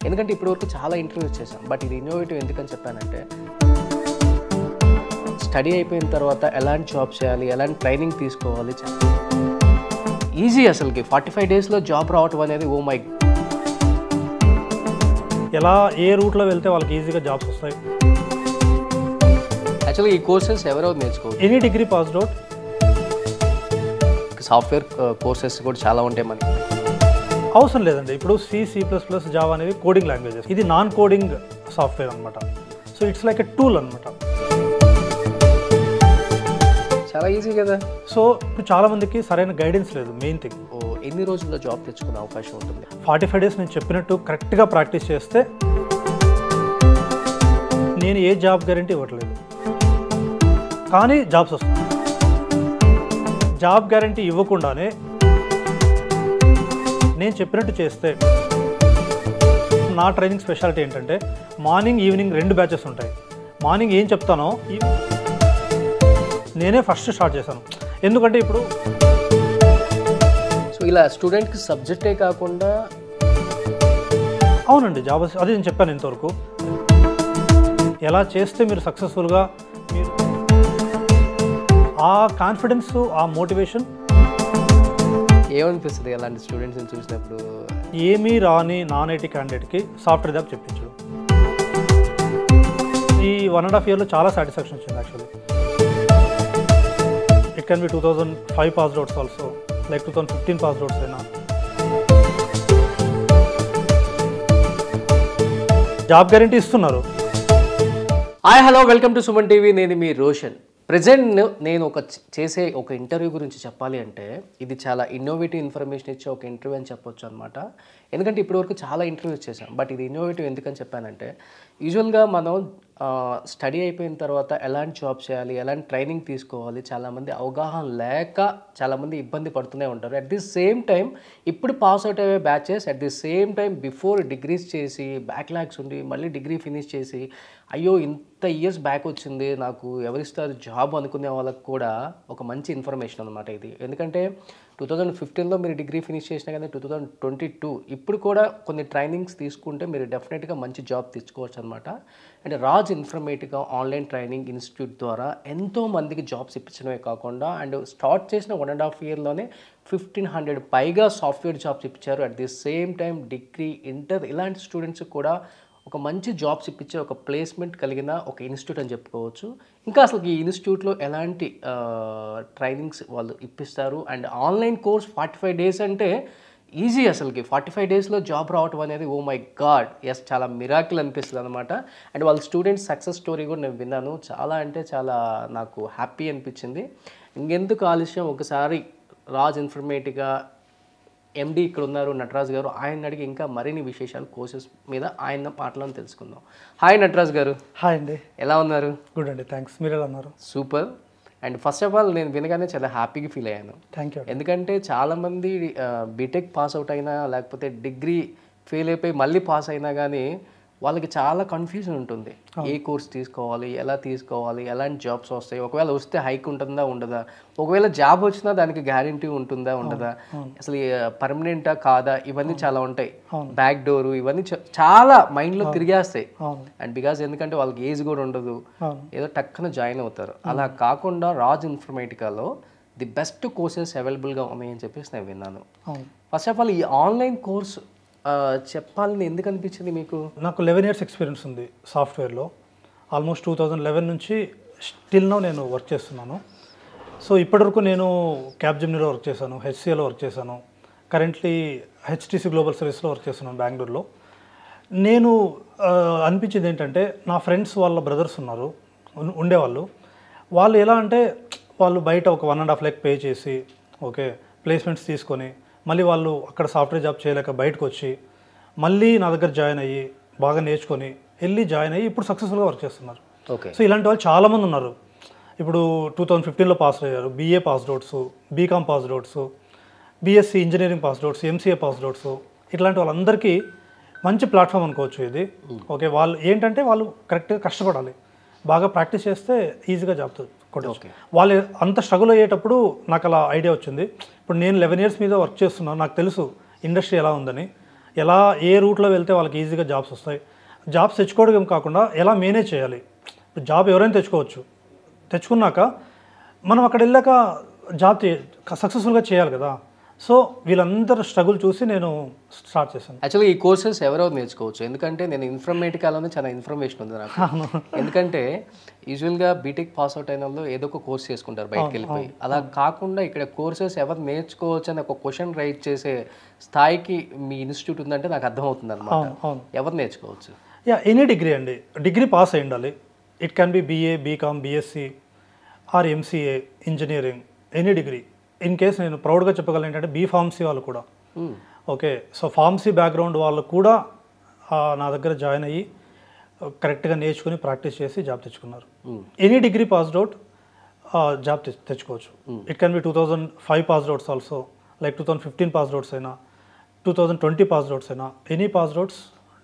ఎందుకంటే ఇప్పటివరకు చాలా ఇంటర్వ్యూస్ చేశాం బట్ ఇది ఇన్నోవేటివ్ ఎందుకని చెప్పానంటే స్టడీ అయిపోయిన తర్వాత ఎలాంటి జాబ్ చేయాలి ఎలాంటి ట్రైనింగ్ తీసుకోవాలి ఈజీ అసలుకి ఫార్టీ ఫైవ్ డేస్లో జాబ్ రావటం అనేది ఓ మై ఎలా ఏ రూట్లో వెళ్తే వాళ్ళకి ఈజీగా జాబ్స్ వస్తాయి యాక్చువల్గా ఈ కోర్సెస్ ఎవరెవరు నేర్చుకోవచ్చు any degree passed out software courses కూడా చాలా ఉంటాయి మనకి అవసరం లేదండి ఇప్పుడు C C plus plus Java అనేవి కోడింగ్ లాంగ్వేజెస్ ఇది నాన్ కోడింగ్ సాఫ్ట్వేర్ అనమాట so it's like a tool అనమాట చాలా ఈజీ కదా సో ఇప్పుడు చాలా మందికి సరైన గైడెన్స్ లేదు మెయిన్ థింగ్ ఓ ఎన్ని రోజుల్లో జాబ్ తెచ్చుకునే అవకాశం ఉంటుంది ఫార్టీ ఫైవ్ డేస్ నేను చెప్పినట్టు కరెక్ట్గా ప్రాక్టీస్ చేస్తే నేను ఏ జాబ్ గ్యారంటీ ఇవ్వట్లేదు కానీ జాబ్స్ వస్తాయి జాబ్ గ్యారంటీ ఇవ్వకుండానే నేను చెప్పినట్టు చేస్తే నా ట్రైనింగ్ స్పెషాలిటీ ఏంటంటే మార్నింగ్ ఈవినింగ్ రెండు బ్యాచెస్ ఉంటాయి మార్నింగ్ ఏం చెప్తానో ఈ- నేనే ఫస్ట్ స్టార్ట్ చేశాను ఎందుకంటే ఇప్పుడు సో ఇలా స్టూడెంట్కి సబ్జెక్టే కాకుండా అవునండి జాబ్ అది నేను చెప్పాను ఇంతవరకు ఎలా చేస్తే మీరు సక్సెస్ఫుల్గా మీరు ఆ కాన్ఫిడెన్స్ ఆ మోటివేషన్ ఏమనిపిస్తుంది అలాంటి స్టూడెంట్స్ని చూసినప్పుడు ఏమీ రాని నాన్ ఐటీ క్యాండిడేట్కి సాఫ్ట్వేర్ జాబ్ చెప్పించడం ఈ వన్ అండ్ హాఫ్ ఇయర్లో చాలా సాటిస్ఫాక్షన్ వచ్చింది actually it can be two thousand five pass outs also like two thousand fifteen pass outs అయినా జాబ్ గ్యారంటీ ఇస్తున్నారు hi hello welcome to Suman TV నేను మీ రోషన్ ప్రజెంట్ నేను ఒక చ- చేసే ఒక ఇంటర్వ్యూ గురించి చెప్పాలి అంటే ఇది చాలా ఇన్నోవేటివ్ ఇన్ఫర్మేషన్ ఇచ్చే ఒక ఇంటర్వ్యూ అని చెప్పొచ్చు అనమాట ఎందుకంటే ఇప్పటివరకు చాలా ఇంటర్వ్యూస్ చేశాం బట్ ఇది ఇన్నోవేటివ్ ఎందుకని చెప్పానంటే యూజువల్గా మనం స్టడీ అయిపోయిన తర్వాత ఎలాంటి జాబ్ చేయాలి ఎలాంటి ట్రైనింగ్ తీసుకోవాలి చాలామంది అవగాహన లేక చాలామంది ఇబ్బంది పడుతూనే ఉంటారు అట్ ది సేమ్ టైం ఇప్పుడు పాస్ అవుట్ అయ్యే batches at the same time before degrees చేసి బ్యాక్లాగ్స్ ఉండి మళ్ళీ డిగ్రీ ఫినిష్ చేసి అయ్యో ఇంత ఇయర్స్ బ్యాక్ వచ్చింది నాకు ఎవరిస్తారు జాబ్ అనుకునే వాళ్ళకి కూడా ఒక మంచి ఇన్ఫర్మేషన్ అనమాట ఇది ఎందుకంటే టూ థౌజండ్ ఫిఫ్టీన్లో మీరు డిగ్రీ ఫినిష్ చేసినా కానీ టూ థౌజండ్ ట్వంటీ టూ ఇప్పుడు కూడా కొన్ని ట్రైనింగ్స్ తీసుకుంటే మీరు డెఫినెట్గా మంచి జాబ్ తెచ్చుకోవచ్చు అనమాట అండ్ రాజ్ ఇన్ఫర్మేటివ్గా ఆన్లైన్ ట్రైనింగ్ ఇన్స్టిట్యూట్ ద్వారా ఎంతో మందికి జాబ్స్ ఇప్పించడమే కాకుండా అండ్ స్టార్ట్ చేసిన వన్ అండ్ హాఫ్ ఇయర్లోనే ఫిఫ్టీన్ హండ్రెడ్ పైగా సాఫ్ట్వేర్ జాబ్స్ ఇప్పించారు at the same time degree inter ఇలాంటి స్టూడెంట్స్ కూడా ఒక మంచి జాబ్స్ ఇప్పించే ఒక ప్లేస్మెంట్ కలిగిన ఒక ఇన్స్టిట్యూట్ అని చెప్పుకోవచ్చు ఇంకా అసలు ఈ ఇన్స్టిట్యూట్లో ఎలాంటి ట్రైనింగ్స్ వాళ్ళు ఇప్పిస్తారు and online course forty five days అంటే ఈజీ అసలుకి ఫార్టీ ఫైవ్ డేస్లో జాబ్ రావటం అనేది ఓ మై గాడ్ ఎస్ చాలా మిరాకిల్ అనిపిస్తుంది అనమాట అండ్ వాళ్ళ స్టూడెంట్స్ సక్సెస్ స్టోరీ కూడా నేను విన్నాను చాలా అంటే చాలా నాకు హ్యాపీ అనిపించింది ఇంకెందుకు ఆలస్యం ఒకసారి రాజ్ ఇన్ఫర్మేటివ్గా ఎండి ఇక్కడ ఉన్నారు నటరాజ్ గారు ఆయన అడిగి ఇంకా మరిన్ని విశేషాలు కోర్సెస్ మీద ఆయన మాటలను తెలుసుకుందాం హాయ్ నటరాజ్ గారు హాయ్ అండి ఎలా ఉన్నారు గుడ్ అండి థ్యాంక్స్ మీరు ఎలా అన్నారు super and first of all నేను వినగానే చాలా హ్యాపీగా ఫీల్ అయ్యాను థ్యాంక్ యూ ఎందుకంటే చాలామంది బీటెక్ పాస్ అవుట్ అయినా లేకపోతే డిగ్రీ ఫెయిల్ అయిపోయి మళ్ళీ పాస్ అయినా కానీ వాళ్ళకి చాలా కన్ఫ్యూజన్ ఉంటుంది ఏ కోర్స్ తీసుకోవాలి ఎలా తీసుకోవాలి ఎలాంటి జాబ్స్ వస్తాయి ఒకవేళ వస్తే హైక్ ఉంటుందా ఉండదా ఒకవేళ జాబ్ వచ్చినా దానికి గ్యారంటీ ఉంటుందా ఉండదా అసలు పర్మనెంటా కాదా ఇవన్నీ చాలా ఉంటాయి బ్యాక్ డోర్ ఇవన్నీ చ- చాలా మైండ్లో తిరిగేస్తాయి అవును అండ్ బికాస్ ఎందుకంటే వాళ్ళకి ఏజ్ కూడా ఉండదు అవును ఏదో టక్కున జాయిన్ అవుతారు అలా కాకుండా రాజ్ ఇన్ఫర్మేటికాలో ది బెస్ట్ కోర్సెస్ అవైలబుల్గా ఉన్నాయని చెప్పేసి నేను విన్నాను అవును ఫస్ట్ ఆఫ్ ఆల్ ఈ ఆన్లైన్ కోర్స్ చెప్పాలని ఎందుకు అనిపించింది మీకు నాకు లెవెన్ ఇయర్స్ ఎక్స్పీరియన్స్ ఉంది సాఫ్ట్వేర్లో ఆల్మోస్ట్ టూ థౌజండ్ లెవెన్ నుంచి స్టిల్ నో నేను వర్క్ చేస్తున్నాను సో ఇప్పటివరకు నేను క్యాబ్ జిమ్నీలో వర్క్ చేశాను హెచ్సిఏలో వర్క్ చేశాను కరెంట్లీ హెచ్టీసీ గ్లోబల్ సర్వీస్లో వర్క్ చేస్తున్నాను బెంగళూరులో నేను ఆ, అనిపించింది ఏంటంటే నా ఫ్రెండ్స్ వాళ్ళ బ్రదర్స్ ఉన్నారు ఉన్- ఉండేవాళ్ళు వాళ్ళు ఎలా అంటే వాళ్ళు బయట ఒక one and half lakh pay చేసి ఓకే ప్లేస్మెంట్స్ తీసుకొని మళ్ళీ వాళ్ళు అక్కడ సాఫ్ట్వేర్ జాబ్ చేయలేక బయటకు వచ్చి మళ్ళీ నా దగ్గర జాయిన్ అయ్యి బాగా నేర్చుకొని వెళ్ళి జాయిన్ అయ్యి ఇప్పుడు సక్సెస్ఫుల్గా వర్క్ చేస్తున్నారు ఓకే సో ఇలాంటి వాళ్ళు చాలామంది ఉన్నారు ఇప్పుడు టూ థౌజండ్ ఫిఫ్టీన్లో పాస్ అయ్యారు BA passed outs BCom passed outs BSc engineering passed outs MCA passed outs ఇట్లాంటి వాళ్ళందరికీ మంచి ప్లాట్ఫామ్ అనుకోవచ్చు ఇది ఓకే వాళ్ళు ఏంటంటే వాళ్ళు కరెక్ట్గా కష్టపడాలి బాగా ప్రాక్టీస్ చేస్తే ఈజీగా జాబ్ కొట్టచ్చు వాళ్ళు అంత స్ట్రగుల్ అయ్యేటప్పుడు నాకు అలా ఐడియా వచ్చింది ఇప్పుడు నేను లెవెన్ ఇయర్స్ మీద వర్క్ చేస్తున్నాను నాకు తెలుసు ఇండస్ట్రీ ఎలా ఉందని ఎలా ఏ రూట్లో వెళ్తే వాళ్ళకి ఈజీగా జాబ్స్ వస్తాయి జాబ్స్ తెచ్చుకోవడం కాకుండా ఎలా మేనేజ్ చేయాలి ఇప్పుడు జాబ్ ఎవరైనా తెచ్చుకోవచ్చు తెచ్చుకున్నాక మనం అక్కడ వెళ్ళాక జాబ్ సక్సెస్ఫుల్గా చేయాలి కదా సో వీళ్ళందరూ స్ట్రగుల్ చూసి నేను స్టార్ట్ చేశాను యాక్చువల్లీ ఈ కోర్సెస్ ఎవరెవరు నేర్చుకోవచ్చు ఎందుకంటే నేను ఇన్ఫర్మేటికాలోనే చాలా ఇన్ఫర్మేషన్ ఉంది నాకు ఎందుకంటే యూజువల్గా బీటెక్ పాస్ అవుట్ అయిన వాళ్ళు ఏదో ఒక కోర్స్ చేసుకుంటారు బయటకు వెళ్ళిపోయి అలా కాకుండా ఇక్కడ కోర్సెస్ ఎవరు నేర్చుకోవచ్చు అని ఒక క్వశ్చన్ రైట్ చేసే స్థాయికి మీ ఇన్స్టిట్యూట్ ఉందంటే నాకు అర్థమవుతుంది అనమాట అవును అవును ఎవరు నేర్చుకోవచ్చు యా ఎనీ డిగ్రీ అండి డిగ్రీ పాస్ అయి ఉండాలి it can be BA BCom BSc or MCA engineering any degree in case నేను ప్రౌడ్గా చెప్పగలను ఏంటంటే బీ ఫార్మసీ వాళ్ళు కూడా Hmm. Okay so pharmacy background వాళ్ళు కూడా ఆ, నా దగ్గర జాయిన్ అయ్యి కరెక్ట్గా నేర్చుకుని ప్రాక్టీస్ చేసి జాబ్ తెచ్చుకున్నారు Hmm. Any degree passed out job తె- తెచ్చుకోవచ్చు it can be two thousand five passed outs also like two thousand fifteen passed outs అయినా two thousand twenty passed outs అయినా ఎనీ పాస్డ్ అవుట్స్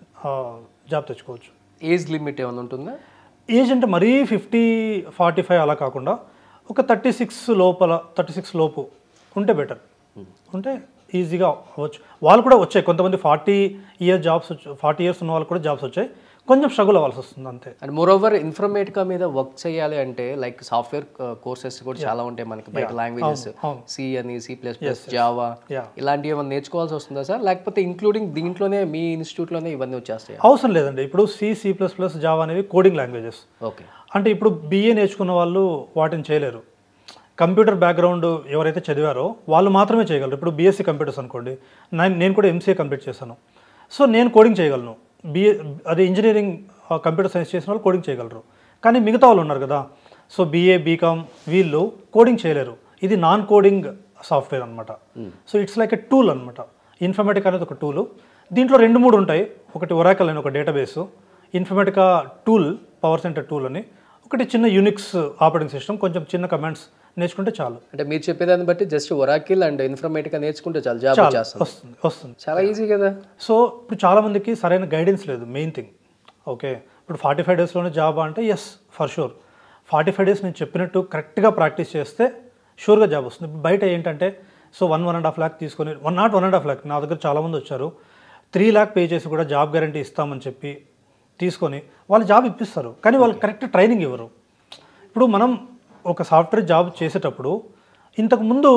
జాబ్ తెచ్చుకోవచ్చు age limit ఏమైనా ఉంటుందా age అంటే మరీ fifty forty five అలా కాకుండా ఒక థర్టీ సిక్స్ లోపల థర్టీ సిక్స్ లోపు ఉంటే బెటర్ ఉంటే ఈజీగా అవ్వచ్చు వాళ్ళు కూడా వచ్చాయి కొంతమంది forty year jobs forty years ఉన్న వాళ్ళు కూడా జాబ్స్ వచ్చాయి కొంచెం స్ట్రగుల్ అవ్వాల్సి వస్తుంది అంతే అండ్ మోర్ ఓవర్ ఇన్ఫర్మేటికా మీద వర్క్ చేయాలి అంటే లైక్ సాఫ్ట్వేర్ కోర్సెస్ కూడా చాలా ఉంటాయి మనకి బయట లాంగ్వేజెస్ అవును. సి అని C plus plus Java Yeah. ఇలాంటివి ఏమైనా నేర్చుకోవాల్సి వస్తుందా సార్ లేకపోతే ఇంక్లూడింగ్ దీంట్లోనే మీ ఇన్స్టిట్యూట్లోనే ఇవన్నీ వచ్చేస్తాయి అవసరం లేదండి ఇప్పుడు C C plus plus Java అనేవి కోడింగ్ లాంగ్వేజెస్ ఓకే అంటే ఇప్పుడు బీఏ నేర్చుకున్న వాళ్ళు వాటిని చేయలేరు కంప్యూటర్ బ్యాక్గ్రౌండ్ ఎవరైతే చదివారో వాళ్ళు మాత్రమే చేయగలరు ఇప్పుడు బీఎస్సీ కంప్యూటర్స్ అనుకోండి నేను నేను కూడా ఎంసీఏ కంప్లీట్ చేశాను సో నేను కోడింగ్ చేయగలను బిఏ అదే ఇంజనీరింగ్ కంప్యూటర్ సైన్స్ చేసిన వాళ్ళు కోడింగ్ చేయగలరు కానీ మిగతా వాళ్ళు ఉన్నారు కదా సో బీఏ బీకామ్ వీళ్ళు కోడింగ్ చేయలేరు ఇది నాన్ కోడింగ్ సాఫ్ట్వేర్ అనమాట so it's like a tool అనమాట ఇన్ఫర్మేటిక్ అనేది ఒక టూల్ దీంట్లో రెండు మూడు ఉంటాయి ఒకటి ఒరాకల్ అని ఒక database Informatica tool power center tool అని ఒకటి చిన్న యూనిక్స్ ఆపరేటింగ్ సిస్టమ్ కొంచెం చిన్న కమాండ్స్ నేర్చుకుంటే చాలు అంటే మీరు చెప్పేదాన్ని బట్టి జస్ట్ ఒరాకిల్ అండ్ ఇన్ఫర్మేటికా నేర్చుకుంటే చాలు జాబ్ చాలు వచ్చేస్తుంది వస్తుంది వస్తుంది చాలా ఈజీ కదా సో ఇప్పుడు చాలామందికి సరైన గైడెన్స్ లేదు మెయిన్ థింగ్ ఓకే ఇప్పుడు ఫార్టీ ఫైవ్ డేస్లోనే జాబ్ అంటే yes for sure forty five days నేను చెప్పినట్టు కరెక్ట్గా ప్రాక్టీస్ చేస్తే షూర్గా జాబ్ వస్తుంది ఇప్పుడు బయట ఏంటంటే so one one and half lakh తీసుకొని one not one and half lakh నా దగ్గర చాలామంది వచ్చారు త్రీ ల్యాక్ పే చేసి కూడా జాబ్ గ్యారంటీ ఇస్తామని చెప్పి తీసుకొని వాళ్ళు జాబ్ ఇప్పిస్తారు కానీ వాళ్ళు కరెక్ట్ ట్రైనింగ్ ఇవ్వరు ఇప్పుడు మనం ఒక సాఫ్ట్వేర్ జాబ్ చేసేటప్పుడు ఇంతకుముందు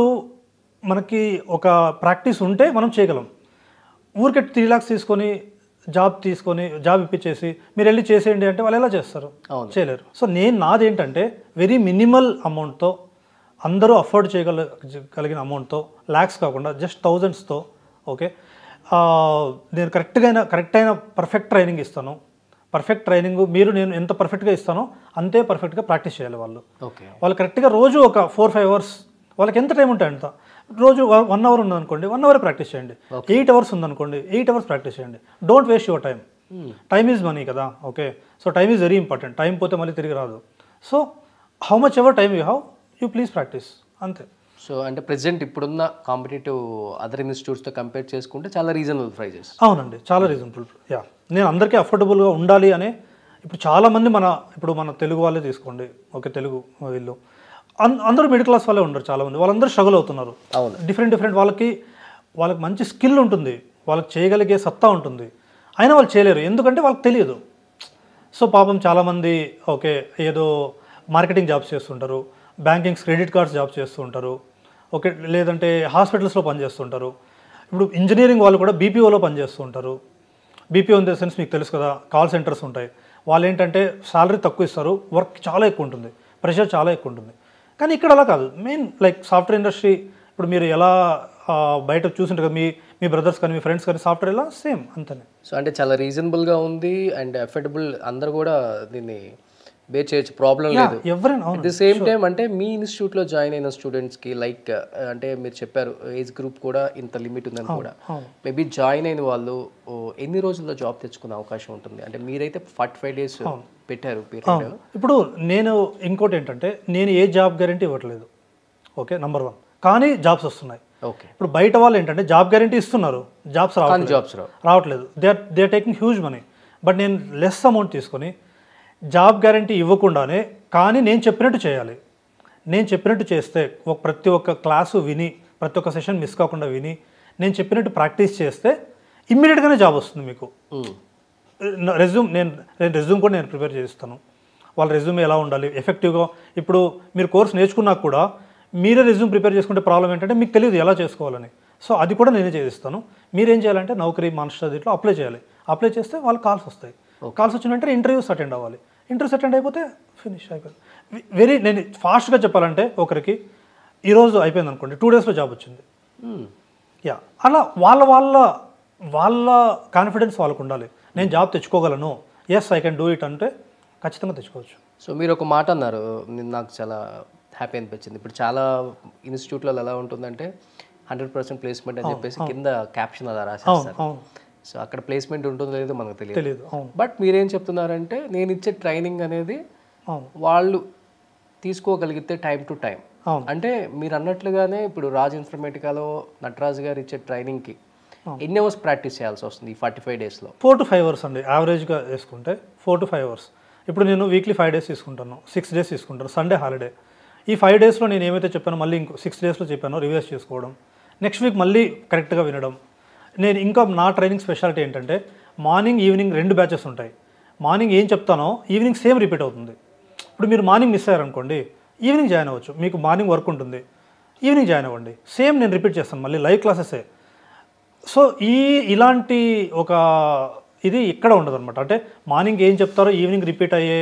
మనకి ఒక ప్రాక్టీస్ ఉంటే మనం చేయగలం ఊరికే త్రీ లాక్స్ తీసుకొని జాబ్ తీసుకొని జాబ్ ఇప్పించేసి మీరు వెళ్ళి చేసేయండి అంటే వాళ్ళు ఎలా చేస్తారు అవును. చేయలేరు సో నేను నాది ఏంటంటే వెరీ మినిమల్ అమౌంట్తో అందరూ అఫోర్డ్ చేయగల కలిగిన అమౌంట్తో ల్యాక్స్ కాకుండా జస్ట్ థౌజండ్స్తో ఓకే ఆ, నేను కరెక్ట్గా అయినా కరెక్ట్ అయిన పర్ఫెక్ట్ ట్రైనింగ్ ఇస్తాను పర్ఫెక్ట్ ట్రైనింగ్ మీరు నేను ఎంత పర్ఫెక్ట్గా ఇస్తానో అంతే పర్ఫెక్ట్గా ప్రాక్టీస్ చేయాలి వాళ్ళు ఓకే వాళ్ళు కరెక్ట్గా రోజు ఒక ఫోర్ ఫైవ్ అవర్స్ వాళ్ళకి ఎంత టైం ఉంటే అంత రోజు వన్ అవర్ ఉందనుకోండి వన్ అవర్ ప్రాక్టీస్ చేయండి ఎయిట్ అవర్స్ ఉందనుకోండి ఎయిట్ అవర్స్ ప్రాక్టీస్ చేయండి don't waste your time time is money కదా okay so time is very important time పోతే మళ్ళీ తిరిగి రాదు so how much ever time you have you please practice అంతే so అంటే ప్రెసెంట్ ఇప్పుడున్న కాంపిటేటివ్ అదర్ ఇన్స్టిట్యూట్స్తో కంపేర్ చేసుకుంటే చాలా రీజనబుల్ ప్రైజెస్ అవునండి చాలా రీజనబుల్ యా నేను అందరికీ అఫోర్డబుల్గా ఉండాలి అనే ఇప్పుడు చాలామంది మన ఇప్పుడు మన తెలుగు వాళ్ళే తీసుకోండి ఓకే తెలుగు వీళ్ళు అన్- అందరూ మిడిల్ క్లాస్ వాళ్ళే ఉండరు చాలామంది వాళ్ళందరూ స్ట్రగుల్ అవుతున్నారు అవును. డిఫరెంట్ డిఫరెంట్ వాళ్ళకి వాళ్ళకి మంచి స్కిల్ ఉంటుంది వాళ్ళకి చేయగలిగే సత్తా ఉంటుంది అయినా వాళ్ళు చేయలేరు ఎందుకంటే వాళ్ళకి తెలియదు సో పాపం చాలామంది ఓకే ఏదో మార్కెటింగ్ జాబ్స్ చేస్తుంటారు బ్యాంకింగ్స్ క్రెడిట్ కార్డ్స్ జాబ్స్ చేస్తూ ఉంటారు ఓకే లేదంటే హాస్పిటల్స్లో పనిచేస్తుంటారు ఇప్పుడు ఇంజనీరింగ్ వాళ్ళు కూడా బీపీఓలో పనిచేస్తూ ఉంటారు బీపీఓ ఇన్ ద సెన్స్ మీకు తెలుసు కదా కాల్ సెంటర్స్ ఉంటాయి వాళ్ళు ఏంటంటే సాలరీ తక్కువ ఇస్తారు వర్క్ చాలా ఎక్కువ ఉంటుంది ప్రెషర్ చాలా ఎక్కువ ఉంటుంది కానీ ఇక్కడ అలా కాదు మెయిన్ లైక్ సాఫ్ట్వేర్ ఇండస్ట్రీ ఇప్పుడు మీరు ఎలా ఆ, బయట చూసింటారు కదా మీ మీ బ్రదర్స్ కానీ మీ ఫ్రెండ్స్ కానీ సాఫ్ట్వేర్ ఎలా సేమ్ అంతనే సో అంటే చాలా రీజనబుల్గా ఉంది అండ్ అఫోర్డబుల్ అందరు కూడా దీన్ని బే చేయొచ్చు ప్రాబ్లం లేదు ఎవరైనా అట్ అవును ది సేమ్ టైం అంటే మీ ఇన్స్టిట్యూట్లో జాయిన్ అయిన స్టూడెంట్స్కి లైక్ అంటే మీరు చెప్పారు ఏజ్ గ్రూప్ కూడా ఇంత లిమిట్ ఉందని కూడా అవును. మేబీ జాయిన్ అయిన వాళ్ళు ఓ, ఎన్ని రోజుల్లో జాబ్ తెచ్చుకునే అవకాశం ఉంటుంది అంటే మీరైతే ఫార్టీ ఫైవ్ డేస్ పెట్టారు పీరియడ్ ఇప్పుడు నేను ఇంకోటి ఏంటంటే నేను ఏ జాబ్ గ్యారంటీ ఇవ్వట్లేదు ఓకే నంబర్ వన్ కానీ జాబ్స్ వస్తున్నాయి ఓకే ఇప్పుడు బయట వాళ్ళు ఏంటంటే జాబ్ గ్యారంటీ ఇస్తున్నారు జాబ్స్ కానీ రావట్లేదు జాబ్స్ రావు రావట్లేదు they are they are taking huge money but నేను లెస్ అమౌంట్ తీసుకొని జాబ్ గ్యారంటీ ఇవ్వకుండానే కానీ నేను చెప్పినట్టు చేయాలి నేను చెప్పినట్టు చేస్తే ఒక ప్రతి ఒక్క క్లాసు విని ప్రతి ఒక్క సెషన్ మిస్ కాకుండా విని నేను చెప్పినట్టు ప్రాక్టీస్ చేస్తే ఇమ్మీడియట్గానే జాబ్ వస్తుంది మీకు మ్మ్. రెజ్యూమ్ నేను నేను రెజ్యూమ్ కూడా నేను ప్రిపేర్ చేస్తాను వాళ్ళ రెజ్యూమ్ ఎలా ఉండాలి ఎఫెక్టివ్గా ఇప్పుడు మీరు కోర్స్ నేర్చుకున్నా కూడా మీరే రెజ్యూమ్ ప్రిపేర్ చేసుకుంటే ప్రాబ్లం ఏంటంటే మీకు తెలియదు ఎలా చేసుకోవాలని సో అది కూడా నేనే చేయిస్తాను మీరేం చేయాలంటే నౌకరీ మాన్స్టర్ దీంట్లో అప్లై చేయాలి అప్లై చేస్తే వాళ్ళు కాల్స్ వస్తాయి కాల్స్ వచ్చిన వెంటనే ఇంటర్వ్యూస్ అటెండ్ అవ్వాలి ఇంటర్వ్యూస్ అటెండ్ అయిపోతే ఫినిష్ అయిపోయింది వెరీ నేను ఫాస్ట్గా చెప్పాలంటే ఒకరికి ఈరోజు అయిపోయింది అనుకోండి టూ డేస్లో జాబ్ వచ్చింది మ్మ్. యా అలా వాళ్ళ వాళ్ళ వాళ్ళ కాన్ఫిడెన్స్ వాళ్ళకు ఉండాలి నేను జాబ్ తెచ్చుకోగలను yes I can do it అంటే ఖచ్చితంగా తెచ్చుకోవచ్చు సో మీరు ఒక మాట అన్నారు నేను నాకు చాలా హ్యాపీ అనిపించింది ఇప్పుడు చాలా ఇన్స్టిట్యూట్లలో ఎలా ఉంటుందంటే హండ్రెడ్ పర్సెంట్ ప్లేస్మెంట్ అని చెప్పేసి కింద క్యాప్షన్ అలా రాసేస్తారు అవును సో అక్కడ ప్లేస్మెంట్ ఉంటుందో లేదో మనకు తెలియదు తెలియదు అవును బట్ మీరేం చెప్తున్నారంటే నేను ఇచ్చే ట్రైనింగ్ అనేది అవును వాళ్ళు తీసుకోగలిగితే టైం టు టైం అవును. అంటే మీరు అన్నట్లుగానే ఇప్పుడు రాజ్ ఇన్ఫర్మేటికాలో నటరాజ్ గారు ఇచ్చే ట్రైనింగ్కి ఎన్ని అవర్స్ ప్రాక్టీస్ చేయాల్సి వస్తుంది ఈ ఫార్టీ ఫైవ్ డేస్లో ఫోర్ టు ఫైవ్ అవర్స్ అండి యావరేజ్గా వేసుకుంటే ఫోర్ టు ఫైవ్ అవర్స్ ఇప్పుడు నేను వీక్లీ ఫైవ్ డేస్ తీసుకుంటాను సిక్స్ డేస్ తీసుకుంటాను సండే హాలిడే ఈ ఫైవ్ డేస్లో నేను ఏమైతే చెప్పానో మళ్ళీ ఇంకో సిక్స్ డేస్లో చెప్పానో రివైజ్ చేసుకోవడం నెక్స్ట్ వీక్ మళ్ళీ కరెక్ట్గా వినడం నేను ఇంకా నా ట్రైనింగ్ స్పెషాలిటీ ఏంటంటే మార్నింగ్ ఈవినింగ్ రెండు బ్యాచెస్ ఉంటాయి మార్నింగ్ ఏం చెప్తానో ఈవినింగ్ సేమ్ రిపీట్ అవుతుంది ఇప్పుడు మీరు మార్నింగ్ మిస్ అయ్యారనుకోండి ఈవినింగ్ జాయిన్ అవ్వచ్చు మీకు మార్నింగ్ వర్క్ ఉంటుంది ఈవినింగ్ జాయిన్ అవ్వండి సేమ్ నేను రిపీట్ చేస్తాను మళ్ళీ లైవ్ క్లాసెసే సో ఈ ఇలాంటి ఒక ఇది ఇక్కడ ఉండదు అనమాట అంటే మార్నింగ్ ఏం చెప్తారో ఈవినింగ్ రిపీట్ అయ్యే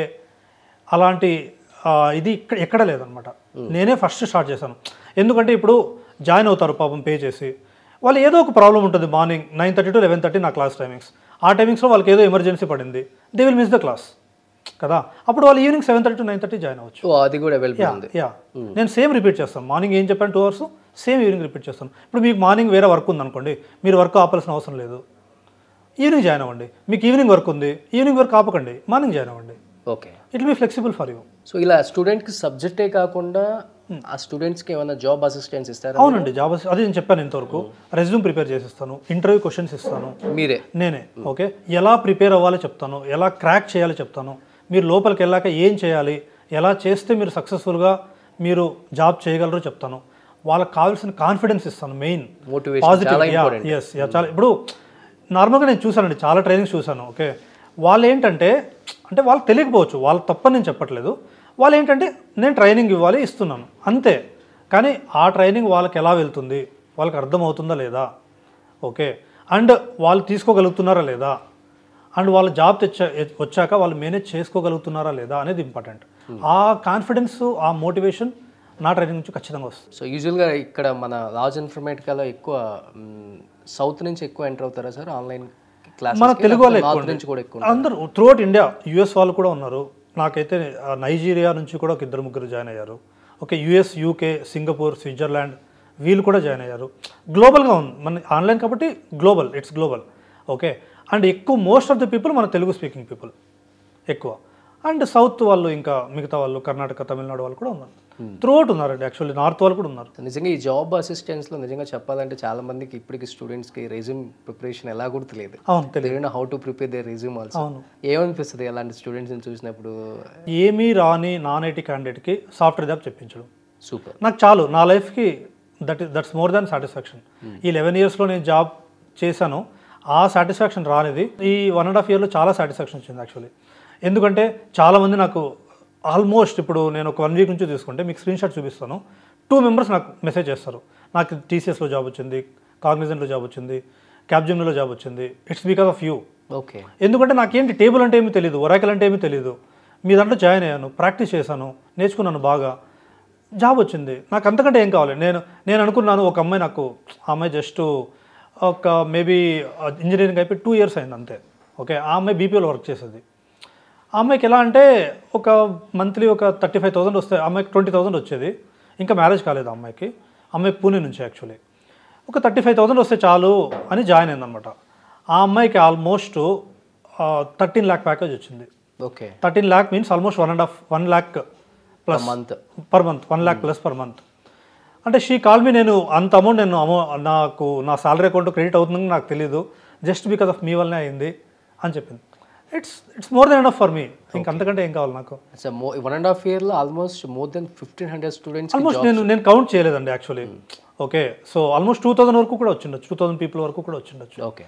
అలాంటి ఆ, ఇది ఇక్కడ ఎక్కడ లేదనమాట నేనే ఫస్ట్ స్టార్ట్ చేశాను ఎందుకంటే ఇప్పుడు జాయిన్ అవుతారు పాపం పే చేసి వాళ్ళు ఏదో ఒక ప్రాబ్లం ఉంటుంది morning nine thirty to eleven thirty నా క్లాస్ టైమింగ్స్ ఆ టైమింగ్స్లో వాళ్ళకి ఏదో ఎమర్జెన్సీ పడింది they will miss the class కదా అప్పుడు వాళ్ళు evening seven thirty to nine thirty join అవ్వచ్చు సో అది కూడా అవైలబుల్ ఉంది యా నేను సేమ్ రిపీట్ చేస్తాను మార్నింగ్ ఏం చెప్పాను two hours same evening repeat చేస్తాను ఇప్పుడు మీకు మార్నింగ్ వేరే వర్క్ ఉందనుకోండి మీరు వర్క్ ఆపాల్సిన అవసరం లేదు ఈవినింగ్ జాయిన్ అవ్వండి మీకు ఈవినింగ్ వర్క్ ఉంది ఈవినింగ్ వర్క్ ఆపకండి మార్నింగ్ జాయిన్ అవ్వండి okay it be flexible for you so ఇలా స్టూడెంట్కి సబ్జెక్టే కాకుండా ఆ స్టూడెంట్స్కి ఏమైనా జాబ్ అసిస్టెన్స్ ఇస్తారా అవునండి జాబ్ అది నేను చెప్పాను ఇంతవరకు రెజ్యూమ్ ప్రిపేర్ చేసిస్తాను ఇంటర్వ్యూ క్వశ్చన్స్ ఇస్తాను మీరే నేనే ఓకే ఎలా ప్రిపేర్ అవ్వాలో చెప్తాను ఎలా క్రాక్ చేయాలో చెప్తాను మీరు లోపలికి వెళ్ళాక ఏం చేయాలి ఎలా చేస్తే మీరు సక్సెస్ఫుల్గా మీరు జాబ్ చేయగలరో చెప్తాను వాళ్ళకి కావాల్సిన కాన్ఫిడెన్స్ ఇస్తాను మెయిన్ మోటివేషన్ చాలా పాజిటివ్ ఇంపార్టెంట్ ఎస్ చాలా ఇప్పుడు నార్మల్గా నేను చూసానండి చాలా ట్రైనింగ్స్ చూశాను ఓకే వాళ్ళు ఏంటంటే అంటే వాళ్ళకి తెలియకపోవచ్చు వాళ్ళు తప్పని నేను చెప్పట్లేదు వాళ్ళు ఏంటంటే నేను ట్రైనింగ్ ఇవ్వాలి ఇస్తున్నాను అంతే కానీ ఆ ట్రైనింగ్ వాళ్ళకి ఎలా వెళ్తుంది వాళ్ళకి అర్థమవుతుందా లేదా ఓకే అండ్ వాళ్ళు తీసుకోగలుగుతున్నారా లేదా అండ్ వాళ్ళ జాబ్ తెచ్చా వచ్చాక వాళ్ళు మేనేజ్ చేసుకోగలుగుతున్నారా లేదా అనేది ఇంపార్టెంట్ ఆ కాన్ఫిడెన్స్ ఆ మోటివేషన్ నా ట్రైనింగ్ నుంచి ఖచ్చితంగా వస్తుంది సో యూజువల్గా ఇక్కడ మన రాజ్ ఇన్ఫర్మేటికాలో ఎక్కువ సౌత్ నుంచి ఎక్కువ ఎంటర్ అవుతారా సార్ ఆన్లైన్ క్లాస్ మన తెలుగు వాళ్ళు ఎక్కువ నార్త్ నుంచి కూడా ఎక్కువ అందరూ త్రూఅవుట్ ఇండియా యుఎస్ వాళ్ళు కూడా ఉన్నారు నాకైతే ఆ, నైజీరియా నుంచి కూడా ఒక ఇద్దరు ముగ్గురు జాయిన్ అయ్యారు okay US UK Singapore Switzerland వీళ్ళు కూడా జాయిన్ అయ్యారు గ్లోబల్గా ఉంది మన ఆన్లైన్ కాబట్టి global it's global okay and ఎక్కువ మోస్ట్ ఆఫ్ ద పీపుల్ మన తెలుగు స్పీకింగ్ పీపుల్ ఎక్కువ అండ్ సౌత్ వాళ్ళు ఇంకా మిగతా వాళ్ళు కర్ణాటక తమిళనాడు వాళ్ళు కూడా ఉన్నారు త్రూఅవుట్ ఉన్నారండి యాక్చువల్లీ నార్త్ వాళ్ళు కూడా ఉన్నారు సో నిజంగా ఈ జాబ్ అసిస్టెన్స్లో నిజంగా చెప్పాలంటే చాలా మందికి ఇప్పటికి స్టూడెంట్స్కి రెజ్యూమ్ ప్రిపరేషన్ ఎలా కూడా తెలియదు అవును తెలియదు తెలియదు how to prepare they resume also అవును ఏమనిపిస్తుంది అలాంటి స్టూడెంట్స్ని చూసినప్పుడు ఏమీ రాని నాన్ ఐటీ క్యాండిడేట్కి సాఫ్ట్వేర్ జాబ్ చెప్పించడం సూపర్ నాకు చాలు నా లైఫ్కి that that's more than satisfaction ఈ లెవెన్ ఇయర్స్లో నేను జాబ్ చేశాను ఆ సాటిస్ఫాక్షన్ రానిది ఈ వన్ అండ్ హాఫ్ ఇయర్లో చాలా సాటిస్ఫాక్షన్ వచ్చింది యాక్చువల్లీ ఎందుకంటే చాలామంది నాకు ఆల్మోస్ట్ ఇప్పుడు నేను ఒక వన్ వీక్ నుంచి తీసుకుంటే మీకు స్క్రీన్ షాట్ చూపిస్తాను టూ మెంబర్స్ నాకు మెసేజ్ చేస్తారు నాకు టీసీఎస్లో జాబ్ వచ్చింది కాగ్నిజెంట్లో జాబ్ వచ్చింది క్యాబ్జిమ్లో జాబ్ వచ్చింది it's because of you okay ఎందుకంటే నాకేంటి టేబుల్ అంటే ఏమీ తెలియదు ఒరాకల్ అంటే ఏమీ తెలియదు మీ దాంట్లో జాయిన్ అయ్యాను ప్రాక్టీస్ చేశాను నేర్చుకున్నాను బాగా జాబ్ వచ్చింది నాకు అంతకంటే ఏం కావాలి నేను నేను అనుకున్నాను ఒక అమ్మాయి నాకు ఆ అమ్మాయి జస్ట్ ఒక మేబీ ఇంజనీరింగ్ అయిపోయి టూ ఇయర్స్ అయింది అంతే ఓకే ఆ అమ్మాయి బీపీఓలో వర్క్ చేసేది ఆ అమ్మాయికి ఎలా అంటే ఒక మంత్లీ ఒక థర్టీ ఫైవ్ థౌసండ్ వస్తాయి ఆ అమ్మాయికి ట్వంటీ థౌసండ్ వచ్చేది ఇంకా మ్యారేజ్ కాలేదు ఆ అమ్మాయికి ఆ అమ్మాయి పూణే నుంచి యాక్చువల్లీ ఒక థర్టీ ఫైవ్ థౌసండ్ వస్తే చాలు అని జాయిన్ అయిందనమాట ఆ అమ్మాయికి ఆల్మోస్ట్ థర్టీన్ ల్యాక్ ప్యాకేజ్ వచ్చింది okay thirteen lakh means almost one and half one lakh plus month per month one lakh plus per month అంటే షీ కాల్ మీ నేను అంత అమౌంట్ నేను అమౌ నాకు నా సాలరీ అకౌంట్ క్రెడిట్ అవుతుందని నాకు తెలియదు జస్ట్ బికాస్ ఆఫ్ మీ వల్లనే అయింది అని చెప్పింది it's it's more than enough for me ఇంక అంతకంటే ఏం కావాలి నాకు వన్ అండ్ హాఫ్ ఇయర్లో almost more than fifteen hundred students almost నేను నేను కౌంట్ చేయలేదండి actually okay so almost two thousand వరకు కూడా వచ్చిండొచ్చు టూ థౌసండ్ పీపుల్ వరకు కూడా వచ్చిండొచ్చు ఓకే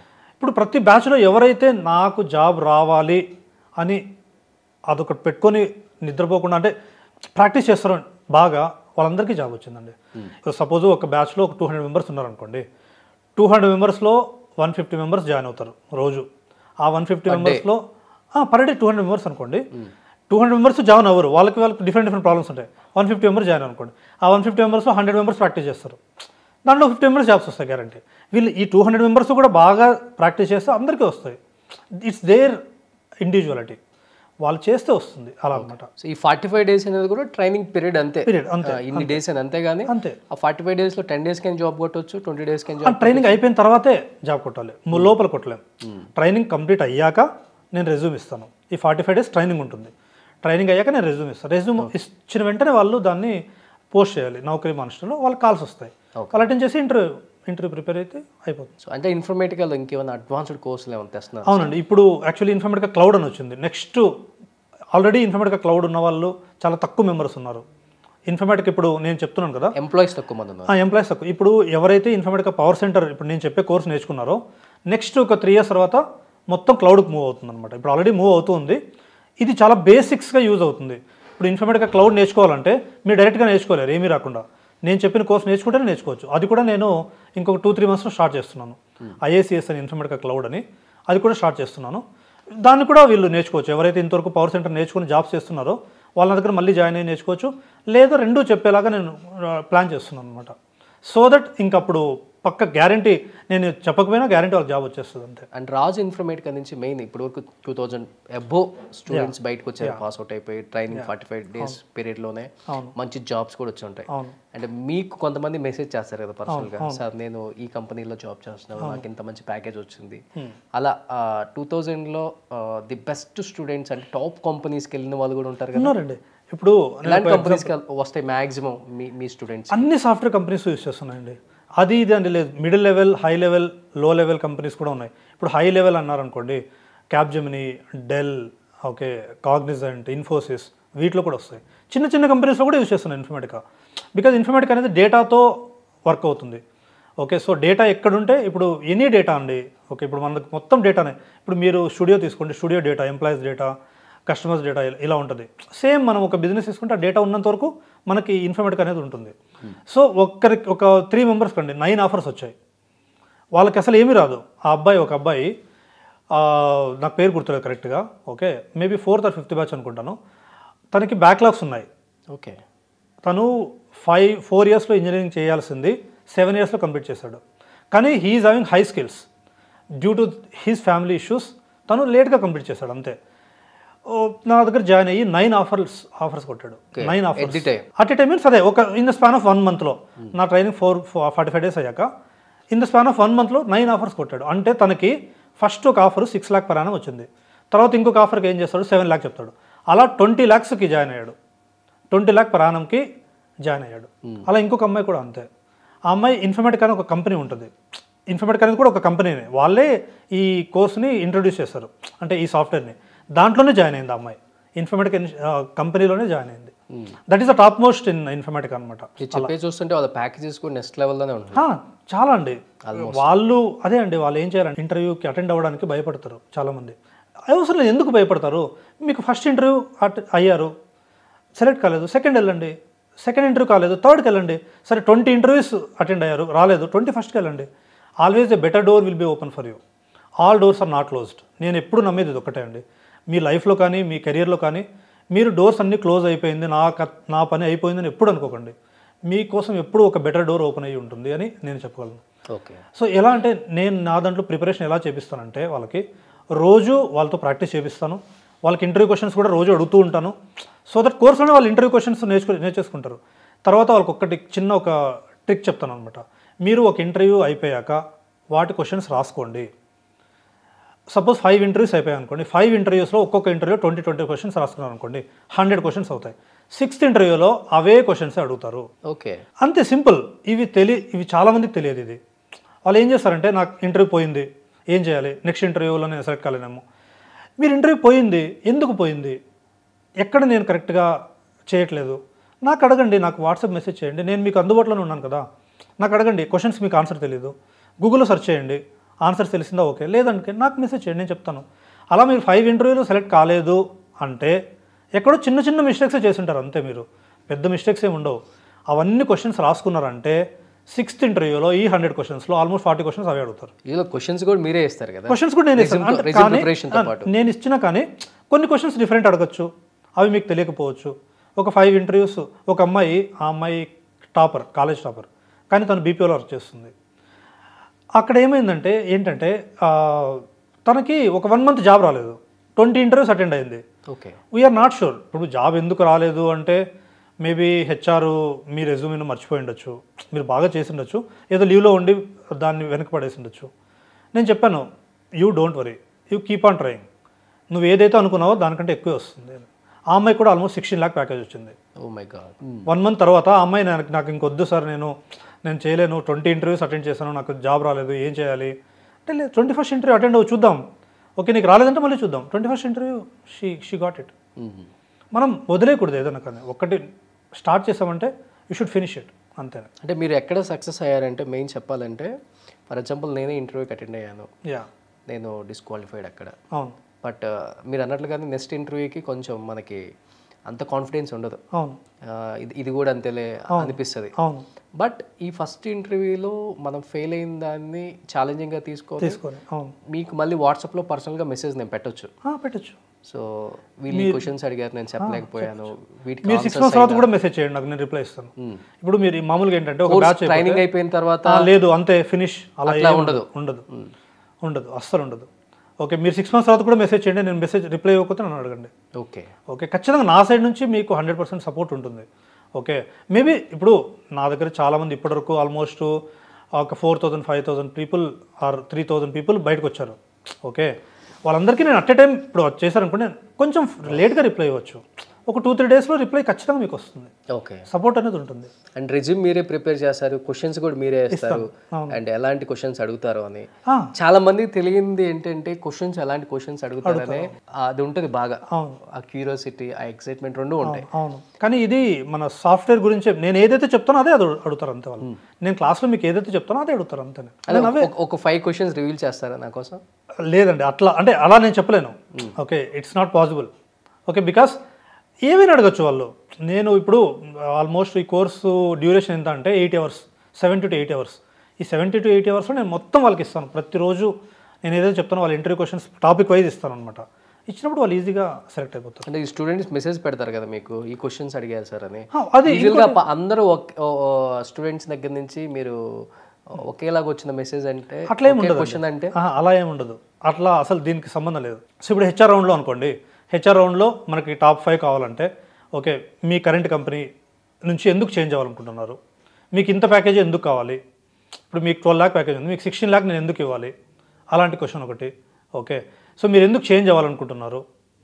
ఇప్పుడు ప్రతి బ్యాచ్లో ఎవరైతే నాకు జాబ్ రావాలి అని అదొకటి పెట్టుకొని నిద్రపోకుండా అంటే ప్రాక్టీస్ చేస్తారో బాగా వాళ్ళందరికీ జాబ్ వచ్చిందండి సపోజ్ ఒక బ్యాచ్లో ఒక టూ హండ్రెడ్ మెంబర్స్ ఉన్నారనుకోండి టూ హండ్రెడ్ మెంబర్స్లో వన్ ఫిఫ్టీ మెంబర్స్ జాయిన్ అవుతారు రోజు ఆ వన్ ఫిఫ్టీ మెంబర్స్లో per day two hundred members అనుకోండి టూ హండ్రెడ్ మెంబర్స్ జాయిన్ అవ్వరు వాళ్ళకి వాళ్ళకి డిఫరెంట్ డిఫరెంట్ ప్రాబ్లమ్స్ ఉంటాయి వన్ ఫిఫ్టీ మెంబర్స్ జాయిన్ అనుకోండి ఆ వన్ ఫిఫ్టీ మెంబర్స్లో హండ్రెడ్ మెంబర్స్ ప్రాక్టీస్ చేస్తారు దాంట్లో ఫిఫ్టీ మెంబర్స్ జాబ్స్ వస్తాయి గ్యారంటీ వీళ్ళు ఈ టూ హండ్రెడ్ మెంబర్స్ కూడా బాగా ప్రాక్టీస్ చేస్తే అందరికీ వస్తాయి ఇట్స్ దేర్ ఇండివిజువాలిటీ వాళ్ళు చేస్తే వస్తుంది అలా అనమాట సో ఈ ఫార్టీ ఫైవ్ డేస్ అనేది కూడా ట్రైనింగ్ పీరియడ్ అంతే Period, అంతే, ఆ, ఇన్ని డేస్ అని అంతేగాని అంతే ఆ ఫార్టీ ఫైవ్ డేస్లో టెన్ డేస్కి జాబ్ కొట్టవచ్చు ట్వంటీ డేస్కి జాబ్ ట్రైనింగ్ అయిపోయిన తర్వాతే జాబ్ కొట్టాలి ము- లోపల కొట్టలేం ట్రైనింగ్ కంప్లీట్ అయ్యాక నేను రెజ్యూమ్ ఇస్తాను ఈ ఫార్టీ ఫైవ్ డేస్ ట్రైనింగ్ ఉంటుంది ట్రైనింగ్ అయ్యాక నేను రెజ్యూమ్ ఇస్తాను రెజ్యూమ్ ఇచ్చిన వెంటనే వాళ్ళు దాన్ని పోస్ట్ చేయాలి నౌకరీ మనుషులు వాళ్ళకి కాల్స్ వస్తాయి వాళ్ళు అటెండ్ చేసి ఇంటర్వ్యూ ఇంటర్వ్యూ ప్రిపేర్ అయితే అయిపోతుంది సో అంటే ఇన్ఫర్మేటికల్ ఇంకేమైనా అడ్వాన్స్డ్ కోర్సులు ఏమైనా తెస్తున్నారు అవునండి ఇప్పుడు యాక్చువల్లీ ఇన్ఫర్మేటికా క్లౌడ్ అని వచ్చింది నెక్స్ట్ ఆల్రెడీ ఇన్ఫర్మేటికా క్లౌడ్ ఉన్న వాళ్ళు చాలా తక్కువ మెంబర్స్ ఉన్నారు ఇన్ఫర్మేటిక్ ఇప్పుడు నేను చెప్తున్నాను కదా ఎంప్లాయీస్ తక్కువ మంది ఉన్నారు ఆ ఎంప్లాయీస్ తక్కువ ఇప్పుడు ఎవరైతే ఇన్ఫర్మేటికా పవర్ సెంటర్ ఇప్పుడు నేను చెప్పే కోర్స్ నేర్చుకున్నారో నెక్స్ట్ ఒక త్రీ ఇయర్స్ తర్వాత మొత్తం క్లౌడ్కి మూవ్ అవుతుంది అనమాట ఇప్పుడు ఆల్రెడీ మూవ్ అవుతుంది ఇది చాలా బేసిక్స్గా యూజ్ అవుతుంది ఇప్పుడు ఇన్ఫర్మేటికా క్లౌడ్ నేర్చుకోవాలంటే మీరు డైరెక్ట్గా నేర్చుకోలేరు ఏమీ రాకుండా నేను చెప్పిన కోర్స్ నేర్చుకుంటేనే నేర్చుకోవచ్చు అది కూడా నేను ఇంకొక టూ త్రీ మంత్స్లో స్టార్ట్ చేస్తున్నాను ఐఏసీఎస్ అని ఇన్ఫర్మేటికా క్లౌడ్ అని అది కూడా స్టార్ట్ చేస్తున్నాను దాన్ని కూడా వీళ్ళు నేర్చుకోవచ్చు ఎవరైతే ఇంతవరకు పవర్ సెంటర్ నేర్చుకుని జాబ్స్ చేస్తున్నారో వాళ్ళ దగ్గర మళ్ళీ జాయిన్ అయ్యి నేర్చుకోవచ్చు లేదా రెండూ చెప్పేలాగా నేను ప్లాన్ చేస్తున్నాను అనమాట సో దట్ ఇంకప్పుడు పక్క గ్యారంటీ నేను చెప్పకపోయినా గ్యారంటీ వాళ్ళకి జాబ్ వచ్చేస్తుంది అంతే అండ్ రాజు ఇన్ఫర్మేటిక్ నుంచి మెయిన్ ఇప్పుడు వరకు టూ థౌజండ్ అబో స్టూడెంట్స్ బయటకు వచ్చారు పాస్ అవుట్ అయిపోయి ట్రైనింగ్ ఫార్టీ ఫైవ్ డేస్ పీరియడ్లోనే అవును. మంచి జాబ్స్ కూడా వచ్చి ఉంటాయి అవును అంటే మీకు కొంతమంది మెసేజ్ చేస్తారు కదా పర్సనల్గా సార్ నేను ఈ కంపెనీలో జాబ్ చేస్తున్నాను నాకు ఇంత మంచి ప్యాకేజ్ వచ్చింది అలా టూ థౌజండ్లో ది బెస్ట్ స్టూడెంట్స్ అంటే టాప్ కంపెనీస్కి వెళ్ళిన వాళ్ళు కూడా ఉంటారు కదా ఉన్నారండి ఇప్పుడు ఇలాంటి కంపెనీస్కి వస్తాయి మ్యాక్సిమం మీ మీ స్టూడెంట్స్ అన్ని సాఫ్ట్వేర్ కంపెనీస్ యూస్ చేస్తున్నాయండి అది ఇది అని లేదు middle level high level low level companies కూడా ఉన్నాయి ఇప్పుడు హై లెవెల్ అన్నారనుకోండి Capgemini Dell okay Cognizant Infosys వీటిలో కూడా వస్తాయి చిన్న చిన్న కంపెనీస్లో కూడా యూస్ చేస్తున్నాయి ఇన్ఫర్మేటికా బికాజ్ ఇన్ఫర్మేటిక్ అనేది డేటాతో వర్క్ అవుతుంది ఓకే సో డేటా ఎక్కడుంటే ఇప్పుడు ఎనీ డేటా అండి ఓకే ఇప్పుడు మనకు మొత్తం డేటానే ఇప్పుడు మీరు స్టూడియో తీసుకోండి studio data employees data customers data ఇలా ఉంటుంది సేమ్ మనం ఒక బిజినెస్ తీసుకుంటే ఆ డేటా ఉన్నంత వరకు మనకి ఇన్ఫర్మేటిక్ అనేది ఉంటుంది సో ఒక్కరికి ఒక త్రీ మెంబర్స్ కండి నైన్ ఆఫర్స్ వచ్చాయి వాళ్ళకి అసలు ఏమీ రాదు ఆ అబ్బాయి ఒక అబ్బాయి ఆ, నాకు పేరు గుర్తులేదు కరెక్ట్గా okay maybe fourth or fifth batch అనుకుంటాను తనకి బ్యాక్లాగ్స్ ఉన్నాయి ఓకే తను ఫైవ్ ఫోర్ ఇయర్స్లో ఇంజనీరింగ్ చేయాల్సింది సెవెన్ ఇయర్స్లో కంప్లీట్ చేశాడు కానీ he's having high skills due to his family issues తను లేట్గా కంప్లీట్ చేశాడు అంతే ఓ, నా దగ్గర జాయిన్ అయ్యి నైన్ ఆఫర్స్ ఆఫర్స్ కొట్టాడు nine offers at the time at a time means అదే ఒక in the span of one మంత్లో నా training four forty five days అయ్యాక in the span of one మంత్లో నైన్ ఆఫర్స్ కొట్టాడు అంటే తనకి ఫస్ట్ ఒక offer six lakh per annum వచ్చింది తర్వాత ఇంకొక ఆఫర్కి ఏం చేస్తాడు సెవెన్ ల్యాక్ చెప్తాడు అలా ట్వంటీ ల్యాక్స్కి జాయిన్ అయ్యాడు ట్వంటీ ల్యాక్ పర్ యానంకి జాయిన్ అయ్యాడు అలా ఇంకొక అమ్మాయి కూడా అంతే ఆ అమ్మాయి ఇన్ఫర్మేటిక్ అని ఒక కంపెనీ ఉంటుంది ఇన్ఫర్మేటిక్ అనేది కూడా ఒక కంపెనీనే వాళ్ళే ఈ కోర్స్ని ఇంట్రొడ్యూస్ చేస్తారు అంటే ఈ సాఫ్ట్వేర్ని దాంట్లోనే జాయిన్ అయింది ఆ అమ్మాయి ఇన్ఫర్మేటిక్ కంపెనీలోనే జాయిన్ అయింది that is the top most in Informatica అనమాట మీరు చెప్పే చూస్తుంటే వాళ్ళ ప్యాకేజెస్ కూడా నెక్స్ట్ లెవెల్లోనే ఉంటుంది ఆ, చాలా అండి వాళ్ళు అదే అండి వాళ్ళు ఏం చేయాలంటే ఇంటర్వ్యూకి అటెండ్ అవ్వడానికి భయపడతారు చాలామంది అవసరం లేదు ఎందుకు భయపడతారు మీకు ఫస్ట్ ఇంటర్వ్యూ అట్ అయ్యారు సెలెక్ట్ కాలేదు సెకండ్ వెళ్ళండి సెకండ్ ఇంటర్వ్యూ కాలేదు థర్డ్కి వెళ్ళండి సరే ట్వంటీ ఇంటర్వ్యూస్ అటెండ్ అయ్యారు రాలేదు ట్వంటీ ఫస్ట్కి వెళ్ళండి always a better door will be open for you all doors are not closed నేను ఎప్పుడు నమ్మేది ఇది ఒకటే అండి మీ లైఫ్లో కానీ మీ కెరియర్లో కానీ మీరు డోర్స్ అన్నీ క్లోజ్ అయిపోయింది నా క- నా పని అయిపోయిందని ఎప్పుడు అనుకోకండి మీకోసం ఎప్పుడు ఒక బెటర్ డోర్ ఓపెన్ అయ్యి ఉంటుంది అని నేను చెప్పగలను ఓకే సో ఎలా అంటే నేను నా దాంట్లో ప్రిపరేషన్ ఎలా చేపిస్తానంటే వాళ్ళకి రోజు వాళ్ళతో ప్రాక్టీస్ చేపిస్తాను వాళ్ళకి ఇంటర్వ్యూ క్వశ్చన్స్ కూడా రోజు అడుగుతూ ఉంటాను సో దట్ కోర్స్లోనే వాళ్ళు ఇంటర్వ్యూ క్వశ్చన్స్ నేర్చుకు నేర్చేసుకుంటారు తర్వాత వాళ్ళకి ఒక్కటి చిన్న ఒక ట్రిక్ చెప్తాను అనమాట మీరు ఒక ఇంటర్వ్యూ అయిపోయాక వాటి క్వశ్చన్స్ రాసుకోండి సపోజ్ ఫైవ్ ఇంటర్వ్యూస్ అయిపోయాయి అనుకోండి ఫైవ్ ఇంటర్వ్యూస్లో ఒక్కొక్క ఇంటర్వ్యూ ట్వంటీ ట్వంటీ క్వశ్చన్స్ రాసుకున్నారు అనుకోండి హండ్రెడ్ క్వశ్చన్స్ అవుతాయి సిక్స్త్ ఇంటర్వ్యూలో అవే క్వశ్చన్స్ అడుగుతారు ఓకే అంతే సింపుల్ ఇవి తెలి ఇవి చాలామందికి తెలియదు ఇది వాళ్ళు ఏం చేస్తారంటే నాకు ఇంటర్వ్యూ పోయింది ఏం చేయాలి నెక్స్ట్ ఇంటర్వ్యూలో నేను సెలెక్ట్ కాలేనేమో మీరు ఇంటర్వ్యూ పోయింది ఎందుకు పోయింది ఎక్కడ నేను కరెక్ట్గా చేయట్లేదు నాకు అడగండి నాకు వాట్సాప్ మెసేజ్ చేయండి నేను మీకు అందుబాటులోనే ఉన్నాను కదా నాకు అడగండి క్వశ్చన్స్ మీకు ఆన్సర్ తెలియదు గూగుల్లో సెర్చ్ చేయండి ఆన్సర్స్ తెలిసిందా ఓకే లేదంటే నాకు మెసేజ్ చేయండి నేను చెప్తాను అలా మీరు ఫైవ్ ఇంటర్వ్యూలు సెలెక్ట్ కాలేదు అంటే ఎక్కడో చిన్న చిన్న మిస్టేక్సే చేస్తుంటారు అంతే మీరు పెద్ద మిస్టేక్స్ ఏమి ఉండవు అవన్నీ క్వశ్చన్స్ రాసుకున్నారంటే సిక్స్త్ ఇంటర్వ్యూలో ఈ హండ్రెడ్ క్వశ్చన్స్లో ఆల్మోస్ట్ ఫార్టీ క్వశ్చన్స్ అవే అడుగుతారు ఇందులో క్వశ్చన్స్ కూడా మీరే ఇస్తారు కదా క్వశ్చన్స్ కూడా నేను ఇస్తాను Resume- అంటే resume కానీ preparation తో ఆ, పాటు. నేను ఇచ్చిన కానీ కొన్ని క్వశ్చన్స్ డిఫరెంట్ అడగచ్చు అవి మీకు తెలియకపోవచ్చు ఒక ఫైవ్ ఇంటర్వ్యూస్ ఒక అమ్మాయి ఆ అమ్మాయి టాపర్ కాలేజ్ టాపర్ కానీ తను బీపీఓలో వర్క్ చేస్తుంది అక్కడ ఏమైందంటే ఏంటంటే ఆ, తనకి ఒక వన్ మంత్ జాబ్ రాలేదు ట్వంటీ ఇంటర్వ్యూస్ అటెండ్ అయింది ఓకే వీఆర్ నాట్ షూర్ ఇప్పుడు జాబ్ ఎందుకు రాలేదు అంటే మేబీ హెచ్ఆర్ మీ రెజ్యూమీని మర్చిపోయి ఉండొచ్చు మీరు బాగా చేసి ఉండొచ్చు ఏదో లీవ్లో ఉండి దాన్ని వెనక పడేసి ఉండొచ్చు నేను చెప్పాను you don't worry you keep on trying నువ్వు ఏదైతే అనుకున్నావో దానికంటే ఎక్కువే వస్తుంది ఆ అమ్మాయి కూడా ఆల్మోస్ట్ సిక్స్టీన్ ల్యాక్ ప్యాకేజ్ వచ్చింది oh my god one month తర్వాత ఆ అమ్మాయి నాకు నాకు ఇంకొద్దు సార్ నేను నేను చేయలేను ట్వంటీ ఇంటర్వ్యూస్ అటెండ్ చేశాను నాకు జాబ్ రాలేదు ఏం చేయాలి అంటే లేదు ట్వంటీ ఫస్ట్ ఇంటర్వ్యూ అటెండ్ అవ్వు చూద్దాం ఓకే నీకు రాలేదంటే మళ్ళీ చూద్దాం twenty first interview she she got it మనం వదిలేయకూడదు ఏదైనా కానీ ఒక్కటి స్టార్ట్ చేసామంటే యూ షుడ్ ఫినిష్ ఇట్ అంతే అంటే మీరు ఎక్కడ సక్సెస్ అయ్యారంటే మెయిన్ చెప్పాలంటే ఫర్ ఎగ్జాంపుల్ నేనే ఇంటర్వ్యూకి అటెండ్ అయ్యాను యా నేను డిస్క్వాలిఫైడ్ అక్కడ అవును బట్ మీరు అన్నట్లుగానే నెక్స్ట్ ఇంటర్వ్యూకి కొంచెం మనకి అంత కాన్ఫిడెన్స్ ఉండదు అవును ఆ, ఇది ఇది కూడా అంతేలే అనిపిస్తుంది అవును బట్ ఈ ఫస్ట్ ఇంటర్వ్యూలో మనం ఫెయిల్ అయిన దాన్ని ఛాలెంజింగ్గా తీసుకొని తీసుకొని అవును మీకు మళ్ళీ వాట్సాప్లో పర్సనల్గా మెసేజ్ నేను పెట్టొచ్చు ఆ, పెట్టొచ్చు సో వీళ్ళు క్వశ్చన్స్ అడిగారు నేను చెప్పలేకపోయాను వీటికి మీరు సిక్స్ మంత్స్ తర్వాత కూడా మెసేజ్ చేయండి నాకు నేను రిప్లై ఇస్తాను ఇప్పుడు మీరు ఈ మామూలుగా ఏంటంటే ఒక బ్యాచ్ ట్రైనింగ్ అయిపోయిన తర్వాత లేదు అంతే ఫినిష్ అలా అట్లా ఏం ఉండదు. ఉండదు ఉండదు అస్సలు ఉండదు ఓకే మీరు సిక్స్ మంత్స్ తర్వాత కూడా మెసేజ్ చేయండి నేను మెసేజ్ రిప్లై ఇవ్వకపోతే నన్ను అడగండి ఓకే ఓకే ఖచ్చితంగా నా సైడ్ నుంచి మీకు హండ్రెడ్ పర్సెంట్ సపోర్ట్ ఉంటుంది ఓకే మేబీ ఇప్పుడు నా దగ్గర చాలామంది ఇప్పటివరకు ఆల్మోస్ట్ ఒక four thousand five thousand people or three thousand people బయటకు వచ్చారు ఓకే వాళ్ళందరికీ నేను అట్ ఏ టైం ఇప్పుడు చేశారనుకుంటే కొంచెం లేట్గా రిప్లై ఇవ్వచ్చు ఒక టూ త్రీ డేస్లో రిప్లై ఖచ్చితంగా మీకు వస్తుంది ఓకే సపోర్ట్ అనేది ఉంటుంది అండ్ రెజ్యూమ్ మీరే ప్రిపేర్ చేస్తారు క్వశ్చన్స్ కూడా మీరే వేస్తారు అవును. అండ్ ఎలాంటి క్వశ్చన్స్ అడుగుతారు అని ఆ, చాలా మంది తెలియంది ఏంటంటే క్వశ్చన్స్ ఎలాంటి క్వశ్చన్స్ అడుగుతారనే అది ఉంటుంది బాగా అవును ఆ క్యూరియాసిటీ ఆ ఎక్సైట్మెంట్ రెండు ఉంటాయి అవును కానీ ఇది మన సాఫ్ట్వేర్ గురించి నేను ఏదైతే చెప్తానో అదే అడు- అడుగుతారు అంతే వాళ్ళు నేను క్లాస్లో మీకు ఏదైతే చెప్తానో అదే అడుగుతారు అంతే అదే ఒక- ఒక ఫైవ్ క్వశ్చన్స్ రివీల్ చేస్తారా నా కోసం లేదండి అట్లా అంటే అలా నేను చెప్పలేను okay it's not possible okay because ఏమైనా అడగచ్చు వాళ్ళు నేను ఇప్పుడు ఆల్మోస్ట్ ఈ కోర్సు డ్యూరేషన్ ఎంత అంటే eight hours seventy to eight hours ఈ సెవెంటీ టు ఎయిట్ అవర్స్లో నేను మొత్తం వాళ్ళకి ఇస్తాను ప్రతిరోజు నేను ఏదైతే చెప్తానో వాళ్ళ ఇంటర్వ్యూ క్వశ్చన్స్ టాపిక్ వైజ్ ఇస్తాను అనమాట ఇచ్చినప్పుడు వాళ్ళు ఈజీగా సెలెక్ట్ అయిపోతారు అంటే ఈ స్టూడెంట్స్ మెసేజ్ పెడతారు కదా మీకు ఈ క్వశ్చన్స్ అడిగారు సార్ అని ఆ, అది యూజువల్గా అందరూ స్టూడెంట్స్ దగ్గర నుంచి మీరు ఒకేలాగా వచ్చిన మెసేజ్ అంటే అట్లా ఏమి ఉండదు క్వశ్చన్ అంటే ఆహా, అలా ఏమి ఉండదు అట్లా అసలు దీనికి సంబంధం లేదు సో ఇప్పుడు హెచ్ఆర్ రౌండ్లో అనుకోండి హెచ్ఆర్ రౌండ్లో మనకి టాప్ ఫైవ్ కావాలంటే ఓకే మీ కరెంట్ కంపెనీ నుంచి ఎందుకు చేంజ్ అవ్వాలనుకుంటున్నారు మీకు ఇంత ప్యాకేజ్ ఎందుకు కావాలి ఇప్పుడు మీకు ట్వెల్వ్ ల్యాక్ ప్యాకేజ్ ఉంది మీకు సిక్స్టీన్ ల్యాక్ నేను ఎందుకు ఇవ్వాలి అలాంటి క్వశ్చన్ ఒకటి ఓకే సో మీరు ఎందుకు చేంజ్ అవ్వాలనుకుంటున్నారు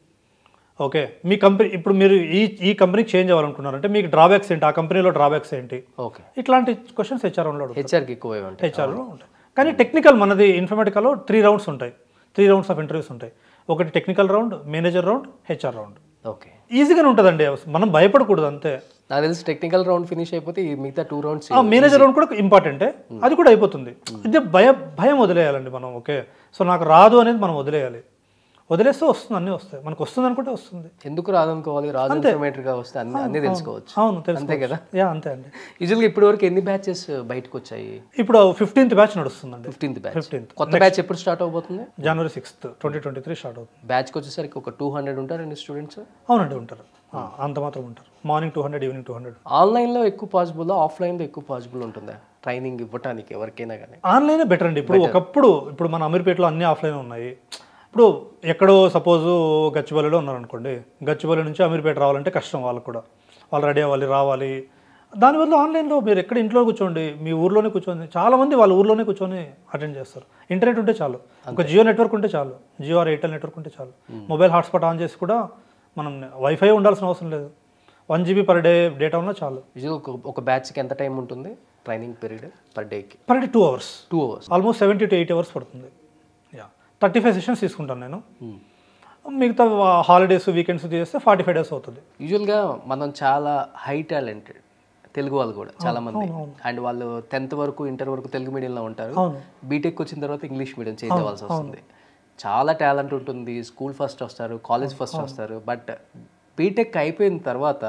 ఓకే మీ కంపెనీ ఇప్పుడు మీరు ఈ ఈ కంపెనీకి చేంజ్ అవ్వాలనుకుంటున్నారంటే మీకు డ్రాబ్యాక్స్ ఏంటి ఆ కంపెనీలో డ్రాబ్యాక్స్ ఏంటి ఓకే ఇట్లాంటి క్వశ్చన్స్ హెచ్ఆర్ రౌండ్లో అడుగుతారు హెచ్ఆర్కి ఎక్కువ ఉంటాయి హెచ్ఆర్లో ఉంటాయి కానీ టెక్నికల్ మనది ఇన్ఫర్మేటికాలో త్రీ రౌండ్స్ ఉంటాయి త్రీ రౌండ్స్ ఆఫ్ ఇంటర్వ్యూస్ ఉంటాయి ఒకటి technical round manager round HR round okay ఈజీగానే ఉంటుందండి మనం భయపడకూడదు అంతే నాకు తెలిసి టెక్నికల్ రౌండ్ ఫినిష్ అయిపోతే ఈ మిగతా టూ రౌండ్స్ ఆ మేనేజర్ రౌండ్ కూడా ఇంపార్టెంటే అది కూడా అయిపోతుంది ఇది భయ భయం వదిలేయాలండి మనం ఓకే సో నాకు రాదు అనేది మనం వదిలేయాలి వదిలేస్తే వస్తుంది అన్నీ వస్తాయి మనకు వస్తుంది అనుకుంటే వస్తుంది ఎందుకు రాదనుకోవాలి రాదు ఇన్ఫర్మేటరీ గా వస్తే అన్ని అన్ని తెలుసుకోవచ్చు అవును తెలుసు అంతే కదా యా అంతే అండి యూజువల్గా ఇప్పటి వరకు ఎన్ని బ్యాచెస్ బయటకు వచ్చాయి ఇప్పుడు ఫిఫ్టీన్త్ బ్యాచ్ నడుస్తుందండి ఫిఫ్టీన్త్ బ్యాచ్ ఫిఫ్టీన్త్ కొత్త బ్యాచ్ ఎప్పుడు స్టార్ట్ అవబోతుంది January sixth twenty twenty three start అవుతుంది బ్యాచ్కి వచ్చేసరికి ఒక టూ హండ్రెడ్ ఉంటారండి స్టూడెంట్స్ అవునండి ఉంటారు ఆ, అంత మాత్రం ఉంటారు morning two hundred evening two hundred ఆన్లైన్లో ఎక్కువ పాసిబుల్ ఆఫ్లైన్లో ఎక్కువ పాసిబుల్ ఉంటుందా ట్రైనింగ్ ఇవ్వటానికి ఎవరికైనా కానీ ఆన్లైనే బెటర్ అండి ఇప్పుడు ఒకప్పుడు ఇప్పుడు మన అమీర్పేటలో అన్ని ఆఫ్లైన్ ఉన్నాయి ఇప్పుడు ఎక్కడో సపోజు గచ్చిబౌలిలో ఉన్నారనుకోండి గచ్చిబౌలి నుంచి అమీర్పేట రావాలంటే కష్టం వాళ్ళకు కూడా వాళ్ళు రెడీ అవ్వాలి రావాలి దానివల్ల ఆన్లైన్లో మీరు ఎక్కడ ఇంట్లో కూర్చోండి మీ ఊర్లోనే కూర్చొని చాలా మంది వాళ్ళ ఊర్లోనే కూర్చొని అటెండ్ చేస్తారు ఇంటర్నెట్ ఉంటే చాలు ఒక జియో నెట్వర్క్ ఉంటే చాలు జియో ఆర్ ఎయిర్టెల్ నెట్వర్క్ ఉంటే చాలు మొబైల్ హాట్స్పాట్ ఆన్ చేసి కూడా మనం వైఫై ఉండాల్సిన అవసరం లేదు one GB per day data ఉన్నా చాలు యూజువల్ ఒక బ్యాచ్కి ఎంత టైం ఉంటుంది ట్రైనింగ్ పీరియడ్ పర్ డేకి per day two hours two hours almost seventy to eight hours పడుతుంది యా థర్టీ ఫైవ్ సెషన్స్ తీసుకుంటాను నేను మిగతా హాలిడేస్ వీకెండ్స్ చేస్తే ఫార్టీ ఫైవ్ డేస్ అవుతుంది యూజువల్గా మనం చాలా హై టాలెంటెడ్ తెలుగు వాళ్ళు కూడా చాలా మంది అండ్ వాళ్ళు టెన్త్ వరకు ఇంటర్ వరకు తెలుగు మీడియంలో ఉంటారు అవును బీటెక్ వచ్చిన తర్వాత ఇంగ్లీష్ మీడియం చేంజ్ అవ్వాల్సి వస్తుంది చాలా టాలెంట్ ఉంటుంది స్కూల్ ఫస్ట్ వస్తారు కాలేజ్ ఫస్ట్ వస్తారు బట్ బీటెక్ అయిపోయిన తర్వాత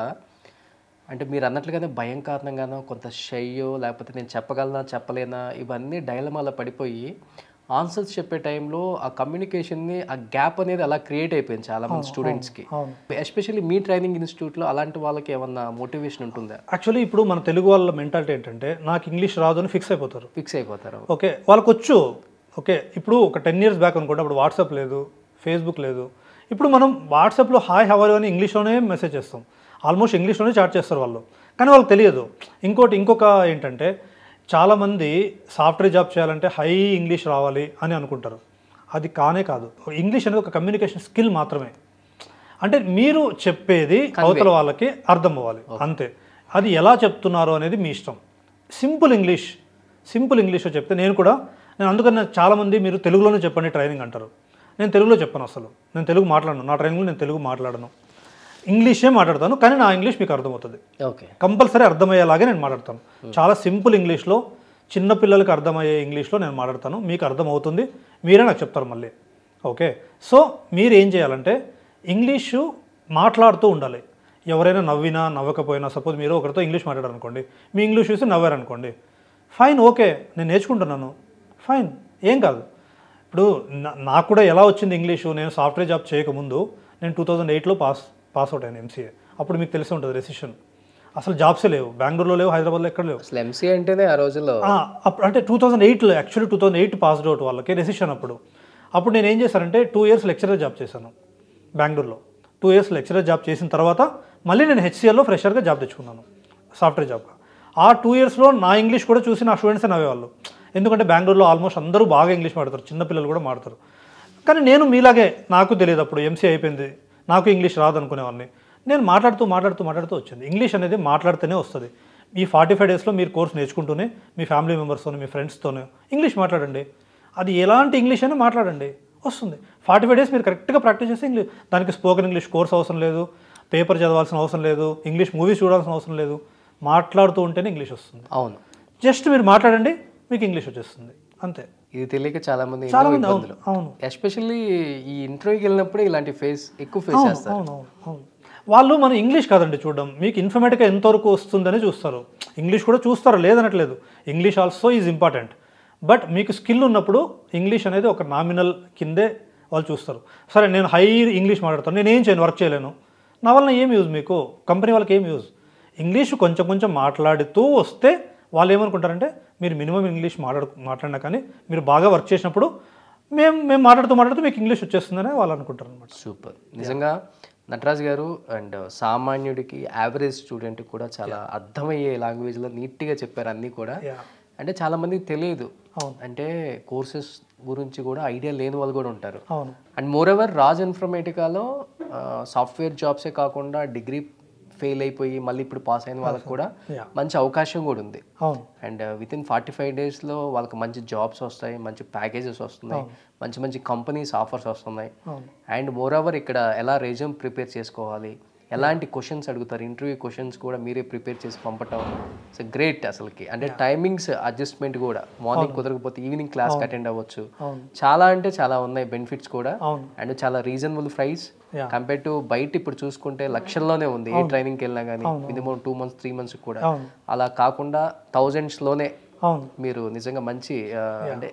అంటే మీరు అన్నట్లుగానే భయం కారణంగానో కొంత షయ్యో లేకపోతే నేను చెప్పగలనా చెప్పలేనా ఇవన్నీ డైలమాలో పడిపోయి ఆన్సర్స్ చెప్పే టైంలో ఆ కమ్యూనికేషన్ని ఆ గ్యాప్ అనేది అలా క్రియేట్ అయిపోయింది చాలా మంది స్టూడెంట్స్కి అవును ఎస్పెషల్లీ మీ ట్రైనింగ్ ఇన్స్టిట్యూట్లో అలాంటి వాళ్ళకి ఏమన్నా మోటివేషన్ ఉంటుందా యాక్చువల్లీ ఇప్పుడు మన తెలుగు వాళ్ళ మెంటాలిటీ ఏంటంటే నాకు ఇంగ్లీష్ రాదు అని ఫిక్స్ అయిపోతారు ఫిక్స్ అయిపోతారు ఓకే వాళ్ళకి వచ్చు ఓకే ఇప్పుడు ఒక టెన్ ఇయర్స్ బ్యాక్ అనుకుంటే అప్పుడు వాట్సాప్ లేదు ఫేస్బుక్ లేదు ఇప్పుడు మనం వాట్సాప్లో హాయ్ హవర్ అని ఇంగ్లీష్లోనే మెసేజ్ చేస్తాం ఆల్మోస్ట్ ఇంగ్లీష్లోనే చాట్ చేస్తారు వాళ్ళు కానీ వాళ్ళకి తెలియదు ఇంకోటి ఇంకొక ఏంటంటే చాలామంది సాఫ్ట్వేర్ జాబ్ చేయాలంటే హై ఇంగ్లీష్ రావాలి అని అనుకుంటారు అది కానే కాదు ఇంగ్లీష్ అనేది ఒక కమ్యూనికేషన్ స్కిల్ మాత్రమే అంటే మీరు చెప్పేది అవతల వాళ్ళకి అర్థం అవ్వాలి అంతే అది ఎలా చెప్తున్నారు అనేది మీ ఇష్టం సింపుల్ ఇంగ్లీష్ సింపుల్ ఇంగ్లీష్లో చెప్తే నేను కూడా నేను అందుకని నాకు చాలామంది మీరు తెలుగులోనే చెప్పండి ట్రైనింగ్ అంటారు నేను తెలుగులో చెప్పను అసలు నేను తెలుగు మాట్లాడను నా ట్రైనింగ్లో నేను తెలుగు మాట్లాడను ఇంగ్లీషే మాట్లాడతాను కానీ నా ఇంగ్లీష్ మీకు అర్థమవుతుంది ఓకే కంపల్సరీ అర్థమయ్యేలాగే నేను మాట్లాడతాను చాలా సింపుల్ ఇంగ్లీష్లో చిన్న పిల్లలకి అర్థమయ్యే ఇంగ్లీష్లో నేను మాట్లాడతాను మీకు అర్థమవుతుంది మీరే నాకు చెప్తారు మళ్ళీ ఓకే సో మీరు ఏం చేయాలంటే ఇంగ్లీషు మాట్లాడుతూ ఉండాలి ఎవరైనా నవ్వినా నవ్వకపోయినా సపోజ్ మీరు ఒకరితో ఇంగ్లీష్ మాట్లాడారు అనుకోండి మీ ఇంగ్లీష్ చూసి నవ్వారనుకోండి ఫైన్ ఓకే నేను నేర్చుకుంటున్నాను ఫైన్ ఏం కాదు ఇప్పుడు నా- నాకు కూడా ఎలా వచ్చింది ఇంగ్లీషు నేను సాఫ్ట్వేర్ జాబ్ చేయకముందు నేను టూ థౌజండ్ ఎయిట్లో పాస్ పాస్ అవుట్ అయ్యాను ఎంసీఏ అప్పుడు మీకు తెలిసి ఉంటుంది రెసిషన్ అసలు జాబ్సే లేవు బెంగళూరులో లేవు హైదరాబాద్లో ఎక్కడ లేవు అసలు ఎంసీఏ అంటేనే ఆ రోజుల్లో ఆ, అప్పుడు అంటే టూ థౌజండ్ ఎయిట్లో actually two thousand eight passed out వాళ్ళకి రెసిషన్ అప్పుడు అప్పుడు నేను ఏం చేశానంటే టూ ఇయర్స్ లెక్చరర్ జాబ్ చేశాను బెంగళూరులో టూ ఇయర్స్ లెక్చరర్ జాబ్ చేసిన తర్వాత మళ్ళీ నేను హెచ్సిఎల్లో ఫ్రెషర్గా జాబ్ తెచ్చుకున్నాను సాఫ్ట్వేర్ జాబ్గా ఆ టూ ఇయర్స్లో నా ఇంగ్లీష్ కూడా చూసి నా స్టూడెంట్స్ నవ్వేవాళ్ళు ఎందుకంటే బెంగళూరులో ఆల్మోస్ట్ అందరూ బాగా ఇంగ్లీష్ మాడతారు చిన్నపిల్లలు కూడా మాడతారు కానీ నేను మీలాగే నాకు తెలియదు అప్పుడు ఎంసీ అయిపోయింది నాకు ఇంగ్లీష్ రాదు అనుకునేవాడిని నేను మాట్లాడుతూ మాట్లాడుతూ మాట్లాడుతూ వచ్చింది ఇంగ్లీష్ అనేది మాట్లాడితేనే వస్తుంది ఈ ఫార్టీ ఫైవ్ డేస్లో మీరు కోర్స్ నేర్చుకుంటూనే మీ ఫ్యామిలీ మెంబర్స్తోనే మీ ఫ్రెండ్స్తోనే ఇంగ్లీష్ మాట్లాడండి అది ఎలాంటి ఇంగ్లీష్ అయినా మాట్లాడండి వస్తుంది ఫార్టీ ఫైవ్ డేస్ మీరు కరెక్ట్గా ప్రాక్టీస్ చేస్తే ఇంగ్లీష్ దానికి స్పోకెన్ ఇంగ్లీష్ కోర్స్ అవసరం లేదు పేపర్ చదవాల్సిన అవసరం లేదు ఇంగ్లీష్ మూవీస్ చూడాల్సిన అవసరం లేదు మాట్లాడుతూ ఉంటేనే ఇంగ్లీష్ వస్తుంది అవును జస్ట్ మీరు మాట్లాడండి మీకు ఇంగ్లీష్ వచ్చేస్తుంది అంతే ఇది తెలియక చాలా మంది చాలా ఎన్నో మంది అవును ఇబ్బందులు అవును ఎస్పెషల్లీ ఈ ఇంటర్వ్యూకి వెళ్ళినప్పుడే ఇలాంటి ఫేస్ ఎక్కువ ఫేస్ చేస్తారు అవును అవును అవును వాళ్ళు మన ఇంగ్లీష్ కాదండి చూడడం మీకు ఇన్ఫర్మేటివ్గా ఎంతవరకు వస్తుందని చూస్తారు ఇంగ్లీష్ కూడా చూస్తారు లేదనట్లేదు English also is important but మీకు స్కిల్ ఉన్నప్పుడు ఇంగ్లీష్ అనేది ఒక నామినల్ కిందే వాళ్ళు చూస్తారు సరే నేను హై ఇంగ్లీష్ మాట్లాడతాను నేను ఏం చేయను వర్క్ చేయలేను నా వలన ఏం యూజ్ మీకు కంపెనీ వాళ్ళకి ఏం యూజ్ ఇంగ్లీష్ కొంచెం కొంచెం మాట్లాడుతూ వస్తే వాళ్ళు ఏమనుకుంటారంటే మీరు మినిమం ఇంగ్లీష్ మాట్లాడు మాట్లాడినా కానీ మీరు బాగా వర్క్ చేసినప్పుడు మేము మేము మాట్లాడుతూ మాట్లాడుతూ మీకు ఇంగ్లీష్ వచ్చేస్తుందని వాళ్ళు అనుకుంటారు అనమాట సూపర్ నిజంగా నటరాజ్ గారు అండ్ సామాన్యుడికి యావరేజ్ స్టూడెంట్ కూడా చాలా అర్థమయ్యే లాంగ్వేజ్లో నీట్గా చెప్పారు అన్నీ కూడా Yeah. అంటే చాలా మందికి తెలియదు అవును. అంటే కోర్సెస్ గురించి కూడా ఐడియా లేని వాళ్ళు కూడా ఉంటారు అవును అండ్ మోర్ ఎవర్ రాజ్ ఇన్ఫర్మేటికాలో సాఫ్ట్వేర్ జాబ్సే కాకుండా డిగ్రీ ఫెయిల్ అయిపోయి మళ్ళీ ఇప్పుడు పాస్ అయిన వాళ్ళకి కూడా Yeah. మంచి అవకాశం కూడా ఉంది అవును and within forty five డేస్లో వాళ్ళకి మంచి జాబ్స్ వస్తాయి మంచి ప్యాకేజెస్ వస్తున్నాయి మంచి మంచి కంపెనీస్ ఆఫర్స్ వస్తున్నాయి అవును అండ్ మోర్ ఓవర్ ఇక్కడ ఎలా రెజ్యూమ్ ప్రిపేర్ చేసుకోవాలి ఎలాంటి క్వశ్చన్స్ అడుగుతారు ఇంటర్వ్యూ క్వశ్చన్స్ కూడా మీరే ప్రిపేర్ చేసి పంపటం ఇట్స్ గ్రేట్ అసలుకి అంటే టైమింగ్స్ అడ్జస్ట్మెంట్ కూడా మార్నింగ్ కుదరకపోతే ఈవినింగ్ క్లాస్కి అటెండ్ అవ్వచ్చు అవును చాలా అంటే చాలా ఉన్నాయి బెనిఫిట్స్ కూడా అవును అండ్ చాలా reasonable price Yeah. Compare to బయట ఇప్పుడు చూసుకుంటే లక్షల్లోనే ఉంది ఏ ట్రైనింగ్కి వెళ్ళినా కానీ minimum two months three months కూడా అవును అలా కాకుండా థౌజండ్స్లోనే అవును మీరు నిజంగా మంచి ఆ, అంటే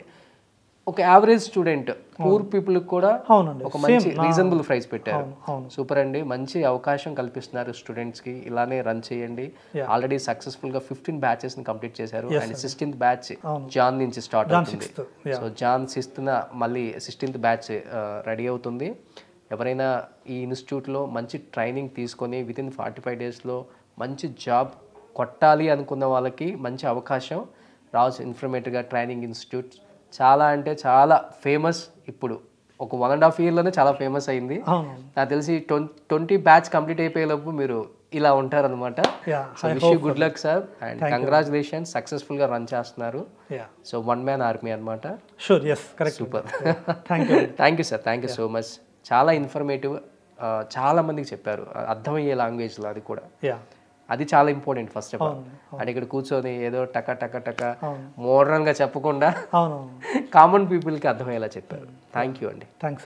ఒక యావరేజ్ స్టూడెంట్ పూర్ పీపుల్ కూడా అవునండి ఒక మంచి రీజనబుల్ ప్రైస్ పెట్టారు అవును అవును సూపర్ అండి మంచి అవకాశం కల్పిస్తున్నారు స్టూడెంట్స్ కి ఇలానే రన్ చేయండి ఆల్రెడీ సక్సెస్ఫుల్ గా ఫిఫ్టీన్ బ్యాచెస్ ని కంప్లీట్ చేశారు అండ్ సిక్స్టీన్త్ బ్యాచ్ అవును. జాన్ నుంచి స్టార్ట్ అవుతుంది సిక్స్త్ సో జాన్ సిక్స్త్ మళ్ళీ సిక్స్టీన్త్ బ్యాచ్ రెడీ అవుతుంది ఎవరైనా ఈ ఇన్స్టిట్యూట్లో మంచి ట్రైనింగ్ తీసుకొని విత్ ఇన్ ఫార్టీ ఫైవ్ డేస్లో మంచి జాబ్ కొట్టాలి అనుకున్న వాళ్ళకి మంచి అవకాశం రాజ్ ఇన్ఫర్మేటివ్గా ట్రైనింగ్ ఇన్స్టిట్యూట్ చాలా అంటే చాలా ఫేమస్ ఇప్పుడు ఒక వన్ అండ్ హాఫ్ ఇయర్లోనే చాలా ఫేమస్ అయింది అవును నాకు తెలిసి ట్వంటీ బ్యాచ్ కంప్లీట్ అయిపోయేలోపు మీరు ఇలా ఉంటారనమాట yeah so wish you good luck sir and congratulation సక్సెస్ఫుల్గా రన్ చేస్తున్నారు yeah so one man army అనమాట sure yes correct super thank you thank you sir thank you so much చాలా informative చాలా మందికి చెప్పారు అర్థమయ్యే లాంగ్వేజ్లో అది కూడా యా అది చాలా ఇంపార్టెంట్ ఫస్ట్ ఆఫ్ ఆల్ అంటే ఇక్కడ కూర్చొని ఏదో టక టక టక మోడర్న్గా చెప్పకుండా అవునవును కామన్ పీపుల్కి అర్థమయ్యేలా చెప్పారు థ్యాంక్ యూ అండి థ్యాంక్స్